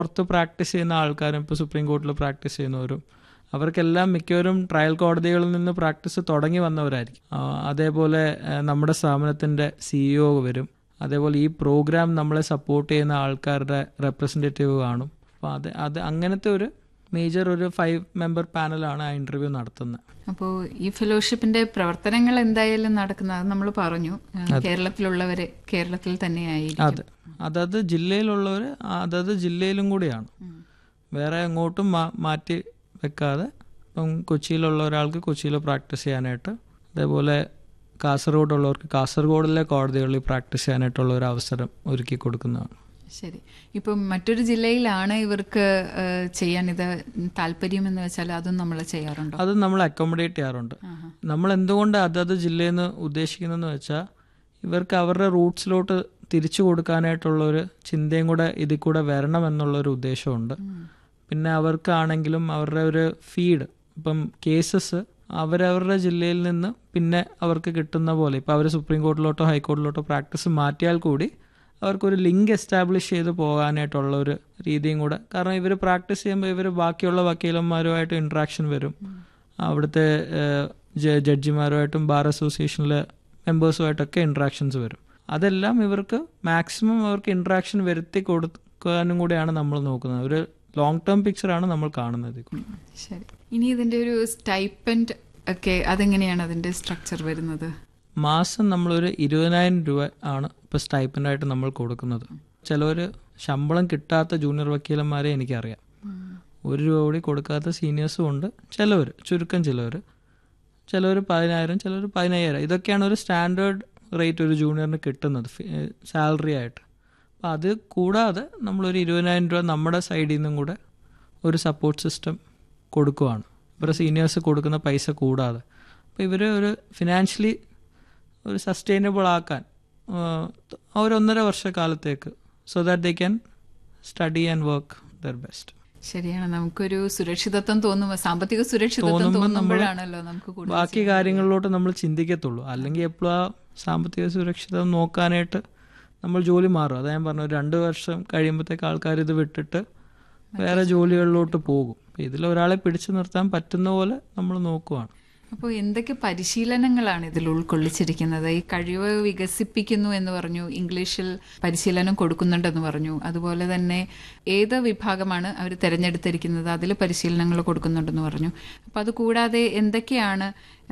പുറത്ത് പ്രാക്ടീസ് ചെയ്യുന്ന ആൾക്കാരും ഇപ്പോൾ സുപ്രീം കോർട്ടിൽ പ്രാക്ടീസ് ചെയ്യുന്നവരും അവർക്കെല്ലാം മിക്കവരും ട്രയൽ കോടതികളിൽ നിന്ന് പ്രാക്ടീസ് തുടങ്ങി വന്നവരായിരിക്കും ആ, അതേപോലെ ആ, നമ്മുടെ സ്ഥാപനത്തിൻ്റെ സിഇഒ വരും അതേപോലെ ഈ പ്രോഗ്രാം നമ്മളെ സപ്പോർട്ട് ചെയ്യുന്ന ആൾക്കാരുടെ റെപ്രസെൻറ്റേറ്റീവ് കാണും അപ്പോൾ അത് അത് അങ്ങനത്തെ ഒരു മേജർ ഒരു ഫൈവ് മെമ്പർ പാനലാണ് ആ ഇൻ്റർവ്യൂ നടത്തുന്നത് അപ്പോൾ ഈ ഫെലോഷിപ്പിന്റെ പ്രവർത്തനങ്ങൾ എന്തായാലും നടക്കുന്നത് അത് നമ്മൾ പറഞ്ഞു ആ, കേരളത്തിലുള്ളവരെ കേരളത്തിൽ തന്നെയായിരിക്കും അതെ അതത് ജില്ലയിലുള്ളവർ അതത് ജില്ലയിലും കൂടിയാണ് വേറെ എങ്ങോട്ടും മാ- മാറ്റി വെക്കാതെ ഇപ്പം കൊച്ചിയിലുള്ള ഒരാൾക്ക് കൊച്ചിയിൽ പ്രാക്ടീസ് ചെയ്യാനായിട്ട് അതേപോലെ കാസർഗോഡുള്ളവർക്ക് കാസർഗോഡിലെ കോടതികളിൽ പ്രാക്ടീസ് ചെയ്യാനായിട്ടുള്ള ഒരു അവസരം ഒരുക്കി കൊടുക്കുന്നതാണ് ശരി ഇപ്പം മറ്റൊരു ജില്ലയിലാണ് ഇവർക്ക് ആ, ചെയ്യാൻ ഇത് താല്പര്യം എന്ന് വെച്ചാൽ അതും നമ്മൾ ചെയ്യാറുണ്ടോ അത് നമ്മൾ അക്കോമഡേറ്റ് ചെയ്യാറുണ്ട് ആഹാ. നമ്മൾ എന്തുകൊണ്ട് അതത് ജില്ലയിൽ നിന്ന് ഉദ്ദേശിക്കുന്നതെന്ന് വെച്ചാൽ ഇവർക്ക് അവരുടെ റൂട്ട്സിലോട്ട് തിരിച്ചു കൊടുക്കാനായിട്ടുള്ള ഒരു ചിന്തയും കൂടെ ഇതിൽ കൂടെ വരണം എന്നുള്ളൊരു ഉദ്ദേശമുണ്ട് പിന്നെ അവർക്കാണെങ്കിലും അവരുടെ ഒരു ഫീഡ് ഇപ്പം കേസസ് അവരവരുടെ ജില്ലയിൽ നിന്ന് പിന്നെ അവർക്ക് കിട്ടുന്ന പോലെ ഇപ്പം അവർ സുപ്രീം കോർട്ടിലോട്ടോ ഹൈക്കോർട്ടിലോട്ടോ പ്രാക്ടീസ് മാറ്റിയാൽ കൂടി അവർക്കൊരു ലിങ്ക് എസ്റ്റാബ്ലിഷ് ചെയ്ത് പോകാനായിട്ടുള്ള ഒരു രീതിയും കൂടെ കാരണം ഇവർ പ്രാക്ടീസ് ചെയ്യുമ്പോൾ ഇവർ ബാക്കിയുള്ള വക്കീലന്മാരുമായിട്ട് ഇൻട്രാക്ഷൻ വരും അവിടുത്തെ ഏഹ്, ജ- ജഡ്ജിമാരുമായിട്ടും ബാർ അസോസിയേഷനിലെ മെമ്പേഴ്സുമായിട്ടൊക്കെ ഇൻട്രാക്ഷൻസ് വരും അതെല്ലാം ഇവർക്ക് മാക്സിമം അവർക്ക് ഇൻട്രാക്ഷൻ വരുത്തി കൊടുക്കാനും കൂടെയാണ് നമ്മൾ നോക്കുന്നത് ഒരു ലോങ് ടേം പിക്ചറാണ് നമ്മൾ കാണുന്നത് ഇതിൽ കൂടി. ശരി ഇനി ഇതിന്റെ ഒരു സ്റ്റൈപ്പൻഡ് ഒക്കെ അതെങ്ങനെയാണ് അതിന്റെ സ്ട്രക്ചർ വരുന്നത് മാസം നമ്മളൊരു ഇരുപതിനായിരം രൂപ ആണ് ഇപ്പോൾ സ്റ്റൈപ്പൻ്റായിട്ട് നമ്മൾ കൊടുക്കുന്നത് ചിലവർ ശമ്പളം കിട്ടാത്ത ജൂനിയർ വക്കീലന്മാരെ എനിക്കറിയാം ഒരു രൂപ കൂടി കൊടുക്കാത്ത സീനിയേഴ്സും ഉണ്ട് ചിലവർ ചുരുക്കം ചിലവർ ചിലവർ പതിനായിരം ചിലവർ പതിനയ്യായിരം ഇതൊക്കെയാണ് ഒരു സ്റ്റാൻഡേർഡ് റേറ്റ് ഒരു ജൂനിയറിന് കിട്ടുന്നത് സാലറി ആയിട്ട് അപ്പോൾ അത് കൂടാതെ നമ്മളൊരു ഇരുപതിനായിരം രൂപ നമ്മുടെ സൈഡിൽ നിന്നും കൂടെ ഒരു സപ്പോർട്ട് സിസ്റ്റം കൊടുക്കുവാണ് ഇവരുടെ സീനിയേഴ്സ് കൊടുക്കുന്ന പൈസ കൂടാതെ അപ്പോൾ ഇവർ ഒരു ഫിനാൻഷ്യലി ഒരു സസ്റ്റൈനബിൾ ആക്കാൻ ആഹ്, ഒരു ഒന്നര വർഷക്കാലത്തേക്ക് so that they can study and work their best ശരിയാണ് നമുക്കൊരു സുരക്ഷിതത്വം തോന്നുമ്പോൾ സാമ്പത്തിക സുരക്ഷിതത്വം തോന്നുമ്പോൾ നമ്മള് തോന്നുമ്പോഴാണല്ലോ നമുക്ക് കൂടുതൽ ബാക്കി കാര്യങ്ങളിലോട്ട് നമ്മൾ ചിന്തിക്കത്തുള്ളൂ അല്ലെങ്കിൽ എപ്പോഴും ആ സാമ്പത്തിക സുരക്ഷിതം നോക്കാനായിട്ട് നമ്മൾ ജോലി മാറും അതാ ഞാൻ പറഞ്ഞു ഒരു രണ്ട് വർഷം കഴിയുമ്പോഴത്തേക്ക് ആൾക്കാർ ഇത് വിട്ടിട്ട് വേറെ ജോലികളിലോട്ട് പോകും അപ്പോൾ ഇതിൽ ഒരാളെ പിടിച്ചു നിർത്താൻ പറ്റുന്ന പോലെ നമ്മൾ നോക്കുവാണ് അപ്പോൾ എന്തൊക്കെ പരിശീലനങ്ങളാണ് ഇതിൽ ഉൾക്കൊള്ളിച്ചിരിക്കുന്നത് ഈ കഴിവ് വികസിപ്പിക്കുന്നു എന്ന് പറഞ്ഞു ഇംഗ്ലീഷിൽ പരിശീലനം കൊടുക്കുന്നുണ്ടെന്ന് പറഞ്ഞു അതുപോലെ തന്നെ ഏത് വിഭാഗമാണ് അവർ തിരഞ്ഞെടുത്തിരിക്കുന്നത് അതിൽ പരിശീലനങ്ങൾ കൊടുക്കുന്നുണ്ടെന്ന് പറഞ്ഞു അപ്പോൾ അത് കൂടാതെ എന്തൊക്കെയാണ്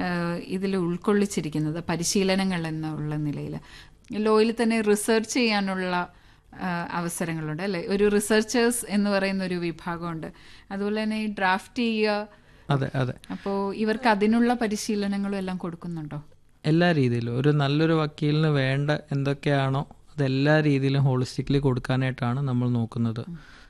ഇതിൽ ഉൾക്കൊള്ളിച്ചിരിക്കുന്നത് പരിശീലനങ്ങൾ എന്നുള്ള നിലയിൽ ലോയിൽ തന്നെ റിസർച്ച് ചെയ്യാനുള്ള ആ, അവസരങ്ങളുണ്ട് അല്ലെ ഒരു റിസർച്ചേഴ്സ് എന്ന് പറയുന്ന ഒരു വിഭാഗമുണ്ട് അതുപോലെ തന്നെ ഈ ഡ്രാഫ്റ്റ് ചെയ്യുക അതെ അതെ അപ്പോൾ ഇവർക്ക് അതിനുള്ള പരിശീലനങ്ങളും എല്ലാം കൊടുക്കുന്നുണ്ടോ എല്ലാ രീതിയിലും ഒരു നല്ലൊരു വക്കീലിന് വേണ്ട എന്തൊക്കെയാണോ അതെല്ലാ രീതിയിലും ഹോളിസ്റ്റിക്കലി കൊടുക്കാനായിട്ടാണ് നമ്മൾ നോക്കുന്നത്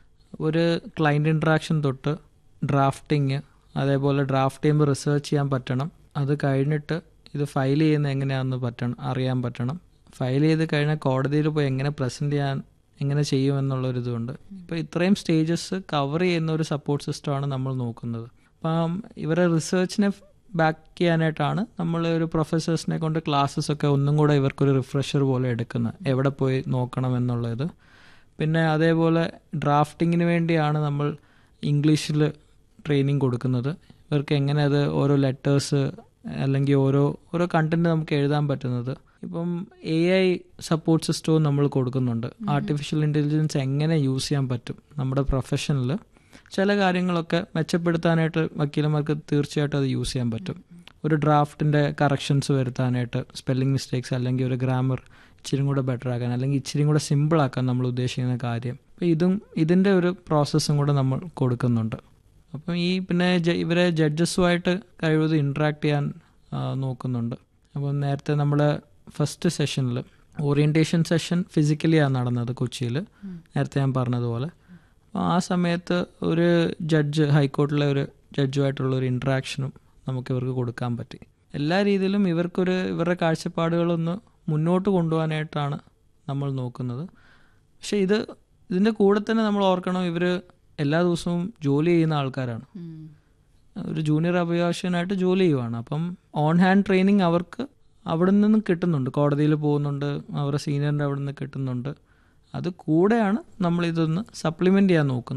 ഒരു ക്ലയൻറ്റ് ഇൻട്രാക്ഷൻ തൊട്ട് ഡ്രാഫ്റ്റിങ് അതേപോലെ ഡ്രാഫ്റ്റ് ചെയ്യുമ്പോൾ റിസർച്ച് ചെയ്യാൻ പറ്റണം അത് കഴിഞ്ഞിട്ട് ഇത് ഫയൽ ചെയ്യുന്ന എങ്ങനെയാണെന്ന് പറ്റണം അറിയാൻ പറ്റണം ഫയൽ ചെയ്ത് കഴിഞ്ഞാൽ കോടതിയിൽ പോയി എങ്ങനെ പ്രസൻറ്റ് ചെയ്യാൻ എങ്ങനെ ചെയ്യുമെന്നുള്ളൊരിതുണ്ട് ഇപ്പോൾ ഇത്രയും സ്റ്റേജസ് കവർ ചെയ്യുന്ന ഒരു സപ്പോർട്ട് സിസ്റ്റമാണ് നമ്മൾ നോക്കുന്നത് അപ്പം ഇവരെ റിസർച്ചിനെ ബാക്ക് ചെയ്യാനായിട്ടാണ് നമ്മൾ ഒരു പ്രൊഫസേഴ്സിനെ കൊണ്ട് ക്ലാസ്സസ് ഒക്കെ ഒന്നും കൂടെ ഇവർക്കൊരു റിഫ്രഷർ പോലെ എടുക്കുന്നത് എവിടെ പോയി നോക്കണം എന്നുള്ളത് പിന്നെ അതേപോലെ ഡ്രാഫ്റ്റിങ്ങിന് വേണ്ടിയാണ് നമ്മൾ ഇംഗ്ലീഷിൽ ട്രെയിനിങ് കൊടുക്കുന്നത് ഇവർക്ക് എങ്ങനെ അത് ഓരോ ലെറ്റേഴ്സ് അല്ലെങ്കിൽ ഓരോ ഓരോ കണ്ടന്റ് നമുക്ക് എഴുതാൻ പറ്റുന്നത് ഇപ്പം എ ഐ സപ്പോർട്ട് സിസ്റ്റവും നമ്മൾ കൊടുക്കുന്നുണ്ട് ആർട്ടിഫിഷ്യൽ ഇൻ്റലിജൻസ് എങ്ങനെ യൂസ് ചെയ്യാൻ പറ്റും നമ്മുടെ പ്രൊഫഷനിൽ ചില കാര്യങ്ങളൊക്കെ മെച്ചപ്പെടുത്താനായിട്ട് വക്കീലന്മാർക്ക് തീർച്ചയായിട്ടും അത് യൂസ് ചെയ്യാൻ പറ്റും ഒരു ഡ്രാഫ്റ്റിൻ്റെ കറക്ഷൻസ് വരുത്താനായിട്ട് സ്പെല്ലിംഗ് മിസ്റ്റേക്സ് അല്ലെങ്കിൽ ഒരു ഗ്രാമർ ഇച്ചിരി കൂടെ ബെറ്റർ ആക്കാൻ അല്ലെങ്കിൽ ഇച്ചിരി കൂടെ സിമ്പിൾ ആക്കാൻ നമ്മൾ ഉദ്ദേശിക്കുന്ന കാര്യം അപ്പോൾ ഇതും ഇതിൻ്റെ ഒരു പ്രോസസ്സും കൂടെ നമ്മൾ കൊടുക്കുന്നുണ്ട് അപ്പം ഈ പിന്നെ ജ- ഇവരെ ജഡ്ജസുമായിട്ട് കഴിവത് ഇൻട്രാക്ട് ചെയ്യാൻ ആ, നോക്കുന്നുണ്ട് അപ്പം നേരത്തെ നമ്മൾ ഫസ്റ്റ് സെഷനിൽ ഓറിയൻറ്റേഷൻ സെഷൻ ഫിസിക്കലിയാണ് നടന്നത് കൊച്ചിയിൽ നേരത്തെ ഞാൻ പറഞ്ഞതുപോലെ അപ്പോൾ ആ സമയത്ത് ഒരു ജഡ്ജ് ഹൈക്കോർട്ടിലെ ഒരു ജഡ്ജുമായിട്ടുള്ള ഒരു ഇൻട്രാക്ഷനും നമുക്ക് ഇവർക്ക് കൊടുക്കാൻ പറ്റി എല്ലാ രീതിയിലും ഇവർക്കൊരു ഇവരുടെ കാഴ്ചപ്പാടുകളൊന്ന് മുന്നോട്ട് കൊണ്ടുപോകാനായിട്ടാണ് നമ്മൾ നോക്കുന്നത് പക്ഷെ ഇത് ഇതിൻ്റെ കൂടെ തന്നെ നമ്മൾ ഓർക്കണം ഇവർ എല്ലാ ദിവസവും ജോലി ചെയ്യുന്ന ആൾക്കാരാണ് ഉം. ഒരു ജൂനിയർ അഭിഭാഷകനായിട്ട് ജോലി ചെയ്യുവാണ് അപ്പം ഓൺ ഹാൻഡ് ട്രെയിനിങ് അവർക്ക് അവിടെ നിന്നും കിട്ടുന്നുണ്ട് കോടതിയിൽ പോകുന്നുണ്ട് അവരുടെ സീനിയറിൻ്റെ അവിടെ നിന്ന് കിട്ടുന്നുണ്ട് അത് കൂടെയാണ് നമ്മൾ ഇതൊന്ന് സപ്ലിമെൻ്റ് ചെയ്യാൻ നോക്കുന്നത്